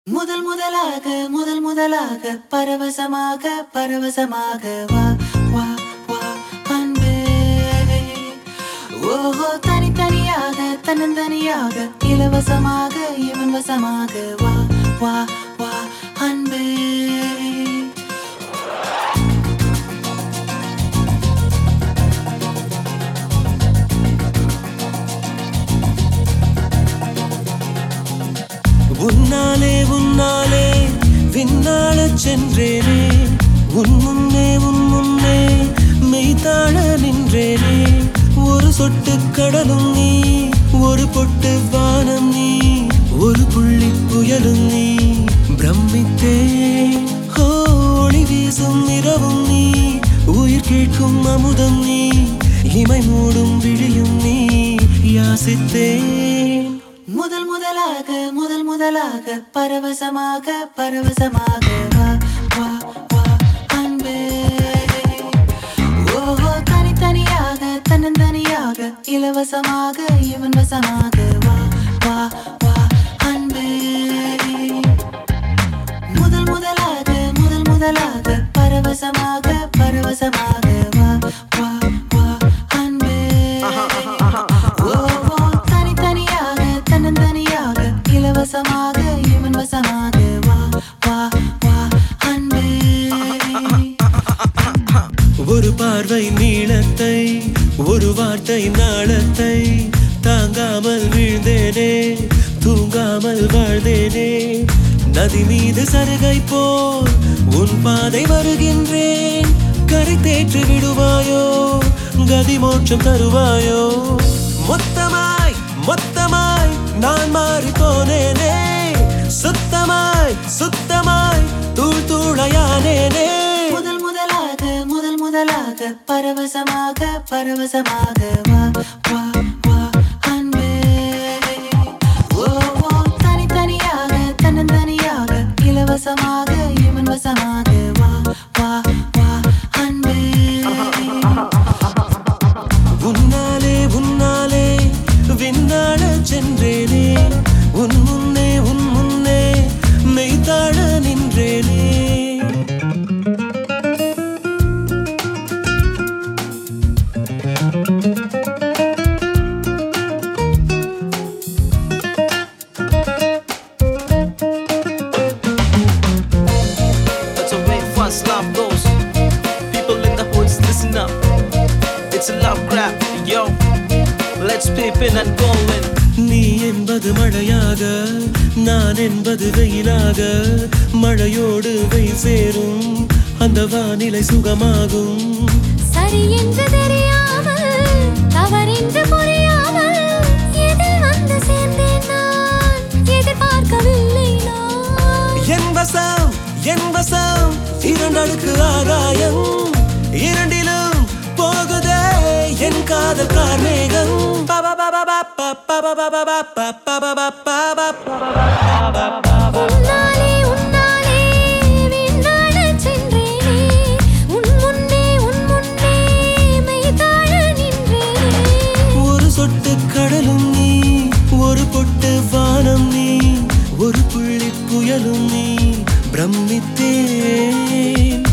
முதல் முதலாக முதல் முதலாக பரவசமாக பரவசமாக வா வா வா அன்பே ஓஹோ தனித்தனியாக தன்னந்தனியாக இலவசமாக இவன் வசமாக வா வா வா அன்பே உன்னாலே உன்னாலே விண்ணாளச் சென்றேனே உன் முன்னே உன் முன்னே மெய்தாழ நின்றேனே ஒரு சொட்டு கடலும் நீ ஒரு பொட்டு வானம் நீ ஒரு புள்ளி புயலும் நீ பிரமித்தேன் ஹோ, ஒளி வீசும் இரவும் நீ உயிர் கேட்கும் அமுதம் நீ இமை மூடும் விழியும் நீ யாசித்தேன் முதல் முதலாக முதல் முதலாக பரவசமாக பரவசமாக வா வா வா அன்பே ஓஹோ தனித்தனியாக தன்னந்தனியாக இலவசமாக இவன் வசமாக வா வா வா அன்பே முதல் முதலாக முதல் முதலாக பரவசமாக பரவசமாக வா வா வா அன்பே ஓஹோ தனித்தனியாக தன்னந்தனியாக இலவசமாக இவன் வசமாக வா வா வா அன்பே ஒரு பார்வை நீளத்தை ஒரு வார்த்தை நாளத்தை தாங்காமல் வீழ்ந்தேனே தூங்காமல் வாழ்ந்தேனே நதி மீது சருகை போல் உன் பாதை வருகின்றேன் கரை தேற்றி விடுவாயோ கதி மோட்சம் தருவாயோ மொத்தமாய் மொத்தமாய் நான் மாறி போனேனே சுத்தமாய் சுத்தமாய் தூள் தூளையானேனே முதல் முதலாக முதல் முதலாக பரவசமாக பரவசமாக வா வா வா அன்பே ஓஹோ தனித்தனியாக தன்னந்தனியாக இலவசமாக இவன் வசமாக வா வா வா அன்பே உன்னாலே உன்னாலே விண்ணாட சென்றேனே உன் முன்னே உன் முன்னே மெய்தாழ நின்றேனே That's the way fast love goes. People in the hoods, listen up. It's a love grab, yo. Let's peep in and go in. நீ என்பது மழையாக நான் என்பது வெயிலாக மழையோடு வெயில் சேரும் அந்த வானிலை சுகமாகும் சரி என்று தெரியாமல் தவறென்று புரியாமல் எதில் வந்து சேர்ந்தேன் நான் எதிர்பார்க்கவில்லை நான் என் வசம் என் வசம் இரண்டடுக்கு ஆகாயம் இரண்டிலும் போகுதே என் காதல் கார்மேகம் உன்னாலே உன்னாலே விண்ணாடச் சென்றேனே உன் முன்னே உன் முன்னே மெய்தாழ நின்றேனே ஒரு சொட்டு கடலும் நீ ஒரு பொட்டு வானம் நீ ஒரு புள்ளி புயலும் நீ பிரமித்தேன்